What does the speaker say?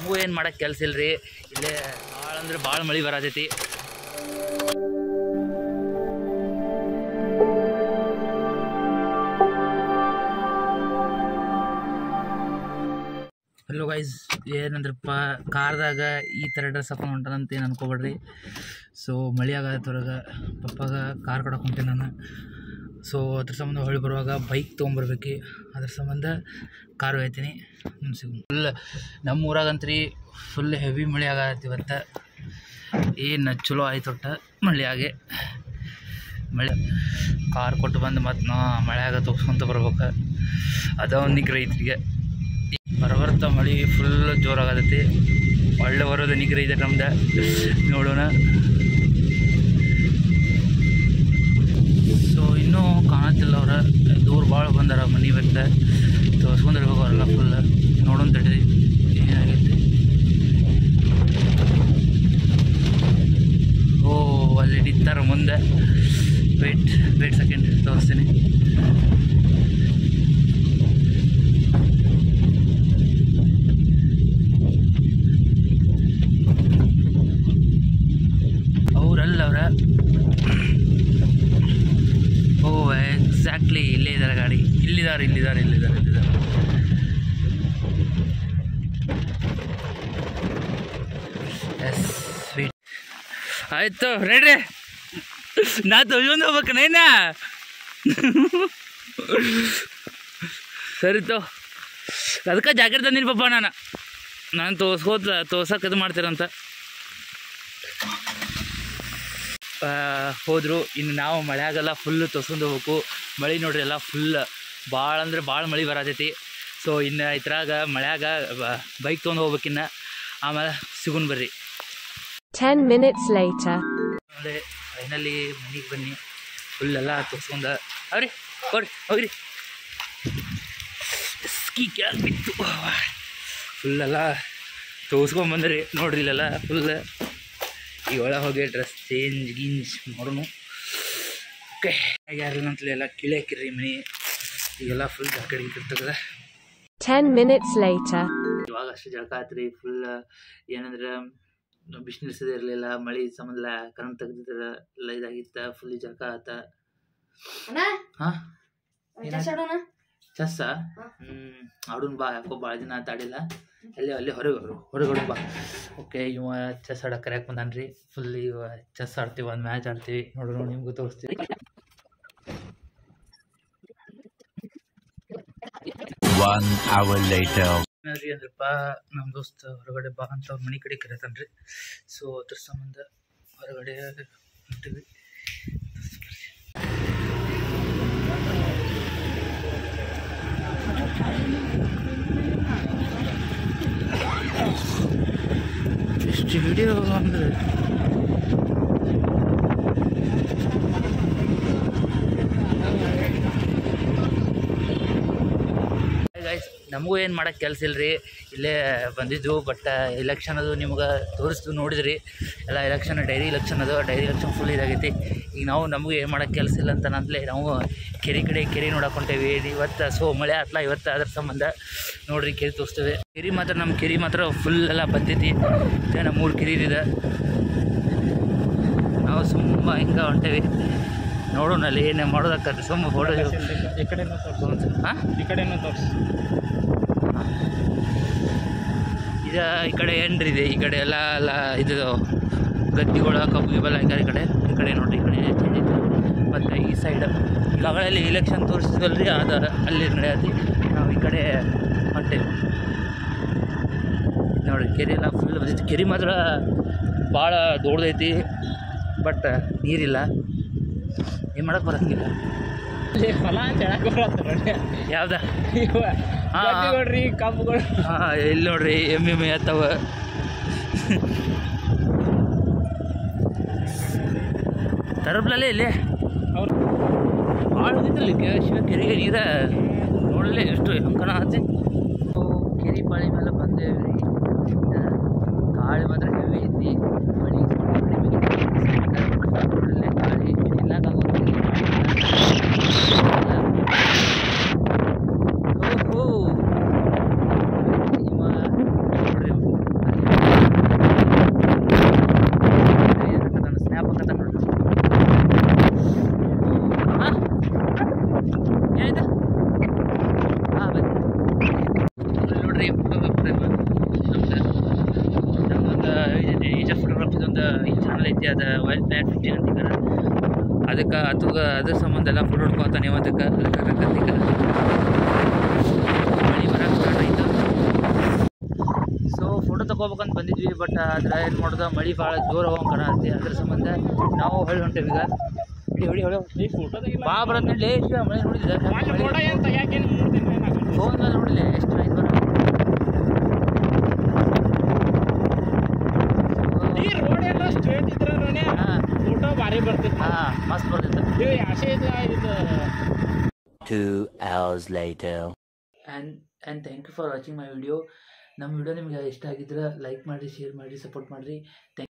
ನಮಗೂ ಏನು ಮಾಡಕ್ಕೆ ಕೆಲಸ ಇಲ್ರಿ ಇಲ್ಲೇ ಭಾಳ ಅಂದ್ರೆ ಭಾಳ ಮಳೆ ಬರತೈತಿ ಹಲೋ ಗೈಸ್ ಏನಂದ್ರಪ್ಪ ಕಾರ್ದಾಗ ಈ ಥರ ಡ್ರೆಸ್ ಹಾಕೊಂಡು ಹೊಂಟಾನಂತ ಏನು ಅನ್ಕೋಬೇಡ್ರಿ ಸೊ ಮಳೆ ಆಗತ್ತೆ ಹೊರಗೆ ಪಪ್ಪಾಗ ಕಾರ್ ಕಡಕ್ಕೆ ಹೊಂಟೆ ನಾನು ಸೊ ಅದ್ರ ಸಂಬಂಧ ಹೊಳ್ಳಿ ಬರುವಾಗ ಬೈಕ್ ತೊಗೊಂಬರ್ಬೇಕು ಅದ್ರ ಸಂಬಂಧ ಕಾರ್ ಒಯ್ತೀನಿ ಫುಲ್ ನಮ್ಮ ಊರಾಗಂತ್ರಿ ಫುಲ್ ಹೆವಿ ಮಳೆ ಆಗತ್ತೆ ಇವತ್ತು ಏನು ಚಲೋ ಆಯ್ತು ಒಟ್ಟು ಮಳೆ ಆಗಿ ಮಳೆ ಕಾರ್ ಕೊಟ್ಟು ಬಂದು ಮತ್ತು ನಾ ಮಳೆಯಾಗ ತೋರಿಸ್ಕೊಂತ ಬರ್ಬೇಕು ಅದ ಒಂದು ನಿಗ್ರಹ ರೈತರಿಗೆ ಬರಬರ್ತಾ ಮಳೆ ಫುಲ್ ಜೋರಾಗತೈತಿ ಒಳ್ಳೆ ಬರೋದು ನಿಗ್ರಹ ಇದೆ ನಮ್ದು ನೋಡೋಣ ಸೊ ಇನ್ನೂ ಕಾಣತ್ತಿಲ್ಲ ಅವ್ರ ದೂರ ಭಾಳ ಬಂದಾರ ಮನೆ ಬೆತ್ತ ತೋರಿಸ್ಕೊಂಡಿರ್ಬೇಕು ಅವರೆಲ್ಲ ಫುಲ್ ನೋಡೋಣ ತಡೀರಿ ಏನಾಗೈತಿ ಓ ಅಲ್ಲಿ ನಿಂತಾರ ಮುಂದೆ ವೇಟ್ ವೇಟ್ ಸೆಕೆಂಡ್ ತೋರಿಸ್ತೀನಿ ಅವರಲ್ಲ ಅವರ ಓ ಎಕ್ಸಾಕ್ಟ್ಲಿ ಇಲ್ಲೇ ಇದ್ದಾರೆ ಗಾಡಿ ಇಲ್ಲಿದ್ದಾರೆ ಇಲ್ಲಿದ್ದಾರೆ ಇಲ್ಲಿದ್ದಾರೆ ಇಲ್ಲಿದ್ದಾರೆ ಎಸ್ ಸ್ವೀಟ್ ಆಯ್ತು ರೆಡ್ರಿ ನಾ ತೊಗೊಂಡು ಹೋಗ್ಬೇಕು ನೇನ ಸರಿತು ಅದಕ್ಕೆ ಜಾಕೆಟ್ ತಂದಿನಿ ಪಪ್ಪ ನಾನು ನಾನು ತೋರ್ಸ್ಕೋತ ತೋರ್ಸಕ್ಕೆ ಇದು ಮಾಡ್ತೀರಂತ ಆ, ಹೋದ್ರು ಇನ್ನು ನಾವು ಮಳೆಯಾಗೆಲ್ಲ ಫುಲ್ಲು ತೊಸ್ಕೊಂಡು ಹೋಗ್ಬೇಕು ಮಳೆ ನೋಡ್ರಿ ಎಲ್ಲ ಫುಲ್ ಭಾಳ ಅಂದ್ರೆ ಭಾಳ ಮಳೆ ಬರತೈತಿ ಸೊ ಇನ್ನು ಇದ್ರಾಗ ಮಳೆಯಾಗ ಬೈಕ್ ತೊಗೊಂಡು ಹೋಗ್ಬೇಕಿನ್ನ ಆಮೇಲೆ ಸಿಗುನ್ ಬರ್ರಿ 10 minutes later. ಅದೇ ಫೈನಲಿ ಮನೆಗೆ ಬನ್ನಿ ಫುಲ್ ಎಲ್ಲ ತೋರ್ಸ್ಕೊಂಡ ಅವ್ರಿ ಕೊಡ್ರಿ ಹೋಗ್ರಿ ಸ್ಕಿ ಕೆಳಗೆ ಬಿತ್ತು ಫುಲ್ ಎಲ್ಲ ತೋರ್ಸ್ಕೊಂಬಂದ್ರಿ ನೋಡ್ರಿ ಇಲ್ಲೆಲ್ಲ ಫುಲ್ ಈಗ ಒಳಗೆ ಹೋಗಿ ಡ್ರೆಸ್ ಚೇಂಜ್ ಗೀಂಜ್ ಮಾಡೋನು ಓಕೆ ಯಾರು ಅಂತಲೇ ಎಲ್ಲ ಕಿಳಿಯಾಕಿರ್ರಿ ಮನೆ ಈಗೆಲ್ಲ ಫುಲ್ ಜಾಕೆಟ್ ಗಿಟ್ಟಿರ್ತದ 10 minutes later. ಇವಾಗ ಅಷ್ಟು ಜಳಕ ಆತ್ರಿ ಫುಲ್ ಏನಂದ್ರೆ ಬಿಸಿನಿಲ್ಸದೇ ಇರಲಿಲ್ಲ ಮಳೆ ಸಂಬಂಧ ಕರೆಂಟ್ ತೆಗ್ದಿದ್ರ ಎಲ್ಲ ಇದಾಗಿತ್ತ ಫುಲ್ ಜಳಕ ಆತ ಅಣ್ಣ ಹಾಂ ಚೆಸ್ ಆಡೋಣ ಚೆಸ್ಸ ಹ್ಮ್ ಆಡೋನ್ ಬಾ ಯಾಕೋ ಭಾಳ ದಿನ ಆತ ಆಡಿಲ್ಲ ಅಲ್ಲಿ ಅಲ್ಲಿ ಹೊರಗೆ ಹೊರಗಡೆ ಬಾ ಓಕೆ ಇವ ಚೆಸ್ ಆಡಕ್ಕೆ ಕರೆಯಕ್ಕೆ ಬಂದಾನ್ರಿ ಫುಲ್ ಇವ ಚೆಸ್ ಆಡ್ತೀವಿ ಒಂದು ಮ್ಯಾಚ್ ಆಡ್ತೀವಿ ನೋಡೋಣ ನಿಮ್ಗೂ ತೋರಿಸ್ತೀವಿ One hour later. ರೀ ಅಂದ್ರಪ್ಪ ನಮ್ಮ ದೋಸ್ತ ಹೊರಗಡೆ ಬಾ ಅಂತ ಅವ್ರ ಮನೆ ಕಡೆ ಕರೆತಾನ್ರಿ ಸೊ ಅದ್ರ ಸಂಬಂಧ ಹೊರಗಡೆ ಹೊಂಟಿವಿ ಎಷ್ಟು ವಿಡಿಯೋ ಅಂದ್ರೆ ಗೈಸ್ ನಮಗೂ ಏನು ಮಾಡಕ್ಕೆ ಕೆಲಸ ಇಲ್ರಿ ಇಲ್ಲೇ ಬಂದಿದ್ದು ಬಟ್ ಎಲೆಕ್ಷನ್ ಅದು ನಿಮ್ಗೆ ತೋರಿಸ್ತು ನೋಡಿದ್ರಿ ಎಲ್ಲ ಎಲೆಕ್ಷನ್ ಡೈರಿ ಎಲೆಕ್ಷನ್ ಅದು ಡೈರಿ ಎಲೆಕ್ಷನ್ ಫುಲ್ ಇದಾಗೈತಿ ಈಗ ನಾವು ನಮಗೂ ಏನು ಮಾಡಕ್ಕೆ ಕೆಲಸ ಇಲ್ಲ ಅಂತ ನಂತಲೇ ನಾವು ಕೆರೆ ಕಡೆ ಕೆರೆ ನೋಡಕ್ಕೆ ಹೊಂಟೇವಿ ಇವತ್ತು ಸೊ ಮಳೆ ಆತ್ಲ ಇವತ್ತು ಅದ್ರ ಸಂಬಂಧ ನೋಡ್ರಿ ಕೆರೆ ತೋರಿಸ್ತೇವೆ ಕೆರೆ ಮಾತ್ರ ನಮ್ಮ ಕೆರೆ ಮಾತ್ರ ಫುಲ್ ಎಲ್ಲ ಬತ್ತೈತಿ ಮತ್ತೆ ನಮ್ಮ ಮೂರು ಕೆರೆ ಇದೆ ನಾವು ಸುಮ್ಮ ಹಿಂಗೆ ಹೊಂಟೇವಿ ನೋಡೋಣ ಅಲ್ಲಿ ಏನೇ ಮಾಡೋದಕ್ಕೆ ಸುಮ್ಮ ಫೋಟೋ ಈ ಕಡೆನೂ ತೋರ್ಸು ಹಾಂ ಈ ಕಡೆನೂ ತೋರ್ಸು ಇದ ಈ ಕಡೆ ಏನ್ರಿದೆ ಈ ಕಡೆ ಎಲ್ಲ ಎಲ್ಲ ಇದು ಗದ್ದಿಗಳು ಕಬ್ಬು ಇವೆಲ್ಲ ಈ ಕಡೆ ಈ ಕಡೆ ಈ ಕಡೆ ನೋಡ್ರಿ ಈ ಕಡೆ ಚೇಂಜ್ ಐತೆ ಮತ್ತು ಈ ಸೈಡ್ ಈಗಾಗಲೇ ಇಲೆಕ್ಷನ್ ತೋರಿಸಿದ್ವಲ್ರಿ ಅದು ಅಲ್ಲಿ ನಡೆಯತಿ ನಾವು ಈ ಕಡೆ ಹೊಂಟೇವಿ ನೋಡಿ ಕೆರೆ ಎಲ್ಲ ಫುಲ್ ಬಂದೈತಿ ಕೆರೆ ಮಾತ್ರ ಭಾಳ ದೊಡ್ಡದೈತಿ ಬಟ್ ನೀರಿಲ್ಲ ಏನು ಮಾಡಕ್ಕೆ ಬರಂಗಿಲ್ಲ ಇಲ್ಲಿ ಹೊಲ ಅಂತ ಹೇಳಕ್ ಬರತ್ತ ಯಾವ್ದ ಇವ ಹಾ. ಗದ್ದಿಗಳ್ರಿ ಕಬ್ಬುಗಳು ಹಾಂ ಇಲ್ಲಿ ನೋಡ್ರಿ ಎಮ್ಮೆ ಮೇ ಅತ್ತವ ತರಬ್ಲಲ್ಲೇ ಇಲ್ಲಿ ಅವ್ರು ಭಾಳ ಹೋಗಿದ್ರಲ್ಲಿ ಶಿವ ಕೆರೆಗೆ ನೀರ ನೋಡಲೇ ಎಷ್ಟು ಹೆಂಗೆ ಕಾಣತ್ತೆ ಕೆರೆ ಪಾಳಿ ಮೇಲೆ ಬಂದೇವ್ರಿ ಗಾಳಿ ಮಾತ್ರ ಹೆವಿ ಐತಿ ಮಳೆ ನೋಡಲೇ ಗಾಳಿ ನಿಲ್ಲಕ್ಕಾಗೋದಿಲ್ಲ. ಓಹೋ ಇವ ನೋಡ್ರಿ ನೋಡ್ರಿ ಫೋಟೋಗ್ರಾಫರ್ ನಮ್ದು ನಮ್ಮೊಂದು ನೇಚರ್ ಫೋಟೋಗ್ರಾಫಿದು ಒಂದು ಈ ಚಾನಲ್ ಐತಿ ಅದು ವೈಲ್ಡ್ ಪ್ಲಾನೆಟ್ ಫಿಫ್ಟೀನ್ ಅಂತಿದ್ದಾರೆ ಅದಕ್ಕೆ ಅದ್ರಾಗ ಅದ್ರ ಸಂಬಂಧ ಎಲ್ಲ ಫೋಟೋ ಹೊಡ್ಕೊತಾನೆ ನೀವು ಅದಕ್ಕೆ ಅದಕ್ಕೆ ಕತ್ತಿಗೆ ಮಳೆ ಬರೋಕೆ ಸ್ಟಾರ್ಟ್ ಆಯಿತು ಸೊ ಫೋಟೋ ತಗೋಬೇಕಂತ ಬಂದಿದ್ವಿ ಬಟ್ ಅದ್ರ ಏನು ಮಾಡೋದು ಮಳೆ ಭಾಳ ಜೋರು ಹೋಗೋ ಕಾಣತ್ತೆ ಅದ್ರ ಸಂಬಂಧ ನಾವು ಹೊಳ್ಳಿ ಹೊಂಟೇವಿ ಈಗ ಹೊಡಿ ಹೊಡಿ ಹೊಡಿ ಈ ಫೋಟೋದಾಗಿಲ್ಲ ಬಾ ಬರತ್ತೆ ಲೇ ಮಳೆ ನೋಡಿದ್ರೆ ಅಲ್ಲಿ ಫೋಟೋ ಏನು ತೆಗಿಯಾಕೇನು ಮೂರು ದಿನ ಏನಾಗುತ್ತೆ ಫೋನ್ ಮೇಲೆ ನೋಡಿಲ್ಲ ಎಷ್ಟು ಆಯ್ತು ಬರ ಈ ರೋಡ್ ಎಲ್ಲ ಸ್ಟ್ರೇಟ್ ಇದ್ರೆ ನೋಡ್ಯ ಹಾಂ ಫೋಟೋ ಭಾರಿ ಬರ್ತಿತ್ತು ಹಾಂ ಮಸ್ತ್ ಬರ್ತಿತ್ತು ಇದು ಯಾಸೆ ಇದು ಇದು Two hours later. And and thank you for watching my video ನಮ್ಮ ವಿಡಿಯೋ ನಿಮಗೆ ಇಷ್ಟ ಆಗಿದ್ರೆ ಲೈಕ್ ಮಾಡಿರಿ ಶೇರ್ ಮಾಡಿರಿ ಸಪೋರ್ಟ್ ಮಾಡಿರಿ